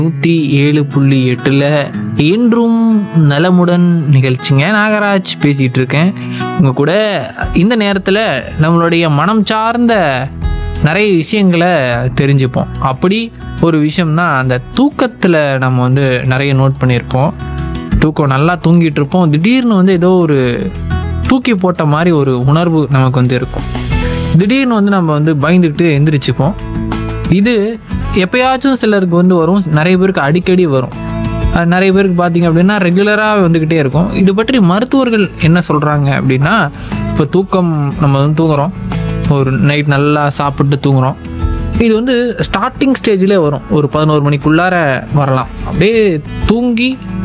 நூற்றி ஏழு புள்ளி எட்டில் இன்றும் நலமுடன் நிகழ்ச்சிங்க நாகராஜ் பேசிகிட்டு இருக்கேன் உங்கள் கூட இந்த நேரத்தில் நம்மளுடைய மனம் சார்ந்த நிறைய விஷயங்களை தெரிஞ்சுப்போம் அப்படி ஒரு விஷயம்னா அந்த தூக்கத்தில் நம்ம வந்து நிறைய நோட் பண்ணியிருப்போம் தூக்கம் நல்லா தூங்கிட்டு இருப்போம் திடீர்னு வந்து ஏதோ ஒரு தூக்கி போட்ட மாதிரி ஒரு உணர்வு நமக்கு வந்து இருக்கும் திடீர்னு வந்து நம்ம வந்து பயந்துட்டு எந்திரிச்சுப்போம் இது எப்பயாச்சும் சிலருக்கு வந்து வரும் நிறைய பேருக்கு அடிக்கடி வரும் அஹ் நிறைய பேருக்கு பார்த்தீங்க அப்படின்னா ரெகுலராக வந்துக்கிட்டே இருக்கும் இது பற்றி மருத்துவர்கள் என்ன சொல்கிறாங்க அப்படின்னா இப்போ தூக்கம் நம்ம வந்து தூங்குறோம் ஒரு நைட் நல்லா சாப்பிட்டு தூங்குறோம் இது வந்து ஸ்டார்டிங் ஸ்டேஜ்லேயே வரும் ஒரு பதினோரு மணிக்குள்ளார வரலாம் அப்படியே தூங்கி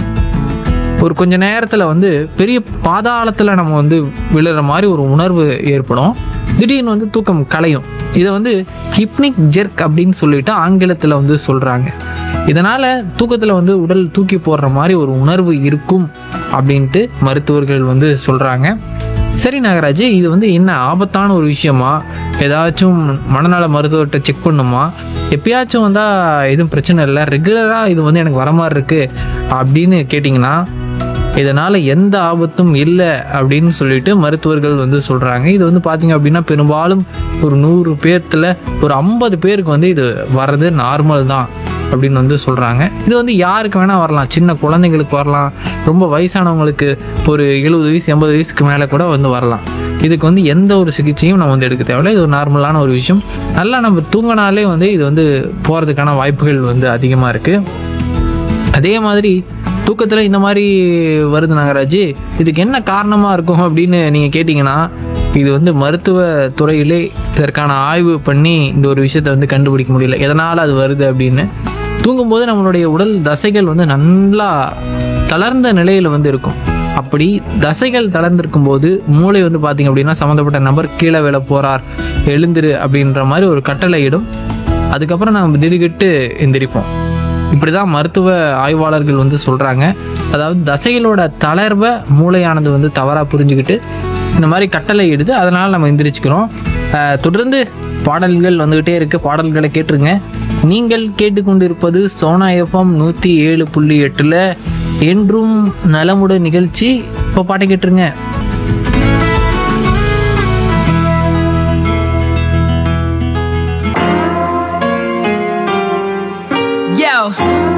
ஒரு கொஞ்ச நேரத்தில் வந்து பெரிய பாதாளத்தில் நம்ம வந்து விழுற மாதிரி ஒரு உணர்வு ஏற்படும் திடீர்னு வந்து தூக்கம் கலையும் இதை வந்து ஹிப்னிக் ஜெர்க் அப்படின்னு சொல்லிட்டு ஆங்கிலத்தில் வந்து சொல்கிறாங்க இதனால் தூக்கத்தில் வந்து உடல் தூக்கி போடுற மாதிரி ஒரு உணர்வு இருக்கும் அப்படின்ட்டு மருத்துவர்கள் வந்து சொல்கிறாங்க சரி நாகராஜ் இது வந்து என்ன ஆபத்தான ஒரு விஷயமா ஏதாச்சும் மனநல மருத்துவர்கிட்ட செக் பண்ணுமா எப்பயாச்சும் வந்தால் எதுவும் பிரச்சனை இல்லை ரெகுலராக இது வந்து எனக்கு வர மாதிரி இருக்குது அப்படின்னு கேட்டிங்கன்னா இதனால் எந்த ஆபத்தும் இல்லை அப்படின்னு சொல்லிட்டு மருத்துவர்கள் வந்து சொல்கிறாங்க இது வந்து பார்த்திங்க அப்படின்னா பெரும்பாலும் ஒரு நூறு பேர்த்தில் ஒரு ஐம்பது பேருக்கு வந்து இது வர்றது நார்மல் தான் அப்படின்னு வந்து சொல்கிறாங்க இது வந்து யாருக்கு வேணால் வரலாம் சின்ன குழந்தைங்களுக்கு வரலாம் ரொம்ப வயசானவங்களுக்கு ஒரு எழுபது வயசு எண்பது வயசுக்கு மேலே கூட வந்து வரலாம் இதுக்கு வந்து எந்த ஒரு சிகிச்சையும் நம்ம வந்து எடுக்க தேவையில்ல இது ஒரு நார்மலான ஒரு விஷயம் நல்லா நம்ம தூங்கினாலே வந்து இது வந்து போகிறதுக்கான வாய்ப்புகள் வந்து அதிகமாக இருக்குது அதே மாதிரி தூக்கத்தில் இந்த மாதிரி வருது நாகராஜ் இதுக்கு என்ன காரணமாக இருக்கும் அப்படின்னு நீங்கள் கேட்டிங்கன்னா இது வந்து மருத்துவ துறையிலே இதற்கான ஆய்வு பண்ணி இந்த ஒரு விஷயத்தை வந்து கண்டுபிடிக்க முடியல எதனால் அது வருது அப்படின்னு தூங்கும்போது நம்மளுடைய உடல் தசைகள் வந்து நல்லா தளர்ந்த நிலையில் வந்து இருக்கும் அப்படி தசைகள் தளர்ந்திருக்கும் போது மூளை வந்து பார்த்திங்க அப்படின்னா சம்மந்தப்பட்ட நபர் கீழே விழ போகிறார் எழுந்திரு அப்படின்ற மாதிரி ஒரு கட்டளையிடும் அதுக்கப்புறம் நம்ம திடுக்கிட்டு எந்திரிப்போம் இப்படி தான் மருத்துவ ஆய்வாளர்கள் வந்து சொல்கிறாங்க அதாவது தசைகளோட தளர்வை மூளையானது வந்து தவறாக புரிஞ்சுக்கிட்டு இந்த மாதிரி கட்டளை இடுது அதனால் நம்ம எந்திரிச்சுக்கிறோம் அஹ், தொடர்ந்து பாடல்கள் வந்துக்கிட்டே இருக்குது பாடல்களை கேட்டுருங்க நீங்கள் கேட்டுக்கொண்டிருப்பது சோனா எஃப்எம் நூற்றி ஏழு புள்ளி எட்டில் என்றும் நலமுடன் நிகழ்ச்சி இப்போ பாட்டை கேட்டுருங்க Yo,